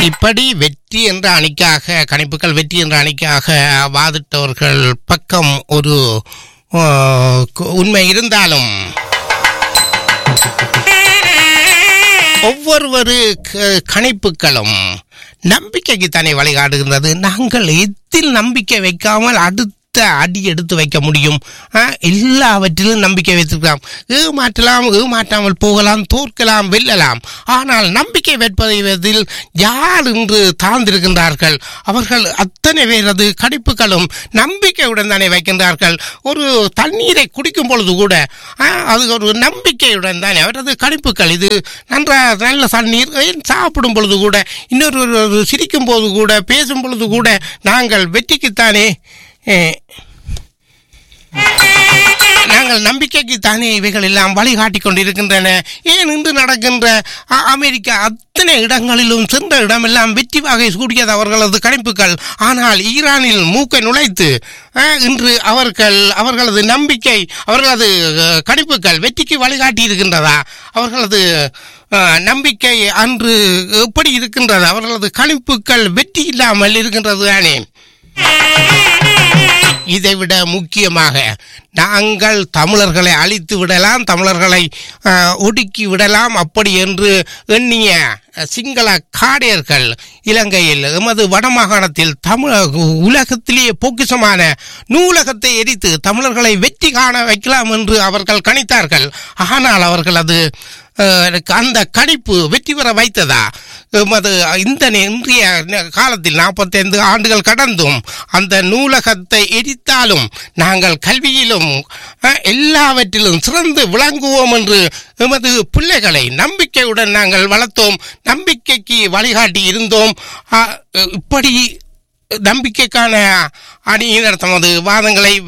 இப்படி வெற்றி என்ற அணிக்காக கணிப்புகள் வெற்றி என்ற அணிக்காக வாதிட்டவர்கள் பக்கம் ஒரு ஆ, கு- உண்மை இருந்தாலும் ஒவ்வொரு க- கணிப்புகளும் நம்பிக்கைக்கு தானே வழிகாட்டுகின்றது நாங்கள் எதில் நம்பிக்கை வைக்காமல் அடுத்த அடி எடுத்து வைக்க முடியும் ஆ, எல்லாவற்றிலும் நம்பிக்கை வைத்திருக்கலாம் ஏமாற்றலாம் ஏமாற்றாமல் போகலாம் தோற்கலாம் வெல்லலாம் ஆனால் நம்பிக்கை வைப்பதில் யார் இன்று தாழ்ந்திருக்கின்றார்கள் அவர்கள் அத்தனை பேரது கணிப்புகளும் நம்பிக்கையுடன் தானே வைக்கின்றார்கள் ஒரு தண்ணீரை குடிக்கும் பொழுது கூட ஆ, அது ஒரு நம்பிக்கையுடன் தானே அவரது கணிப்புகள் இது நன்றா நல்ல தண்ணீர் ஏன் சாப்பிடும் பொழுது கூட இன்னொரு ஒரு- ஒரு சிரிக்கும் போது கூட பேசும் பொழுது கூட நாங்கள் வெற்றிக்குத்தானே ஏ, நாங்கள் நம்பிக்கைக்கு தானே இவைகள் எல்லாம் வழிகாட்டி கொண்டிருக்கின்றன ஏன் இன்று நடக்கின்ற அ- அமெரிக்கா அத்தனை இடங்களிலும் சென்ற இடமெல்லாம் வெற்றி வகை சூடியது அவர்களது கணிப்புகள் ஆனால் ஈரானில் மூக்கை நுழைத்து அ, இன்று அவர்கள் அவர்களது நம்பிக்கை அவர்களது அ, கணிப்புகள் வெற்றிக்கு வழிகாட்டி இருக்கின்றதா அவர்களது அ, நம்பிக்கை அன்று எப்படி இருக்கின்றது அவர்களது கணிப்புகள் வெற்றி இல்லாமல் இருக்கின்றது தானே இதைவிட முக்கியமாக நாங்கள் தமிழர்களை அழித்து விடலாம் தமிழர்களை அஹ், ஒடுக்கி விடலாம் அப்படி என்று எண்ணிய சிங்கள காடையர்கள் இலங்கையில் எமது வடமாகாணத்தில் தமிழ் உலகத்திலேயே பொக்கிஷமான நூலகத்தை எரித்து தமிழர்களை வெற்றி காண வைக்கலாம் என்று அவர்கள் கணித்தார்கள் ஆனால் அவர்கள் அது அஹ், அந்த கணிப்பு வெற்றி பெற வைத்ததா எமது இந்த நே- இன்றைய நே- காலத்தில் நாற்பத்தைந்து ஆண்டுகள் கடந்தும் அந்த நூலகத்தை எரித்தாலும் நாங்கள் கல்வியிலும் அஹ், எல்லாவற்றிலும் சிறந்து விளங்குவோம் என்று எமது பிள்ளைகளை நம்பிக்கையுடன் நாங்கள் வளர்த்தோம் நம்பிக்கைக்கு வழிகாட்டி இருந்தோம் அஹ், இப்படி நம்பிக்கைக்கான அணியினர் தமது வாதங்களை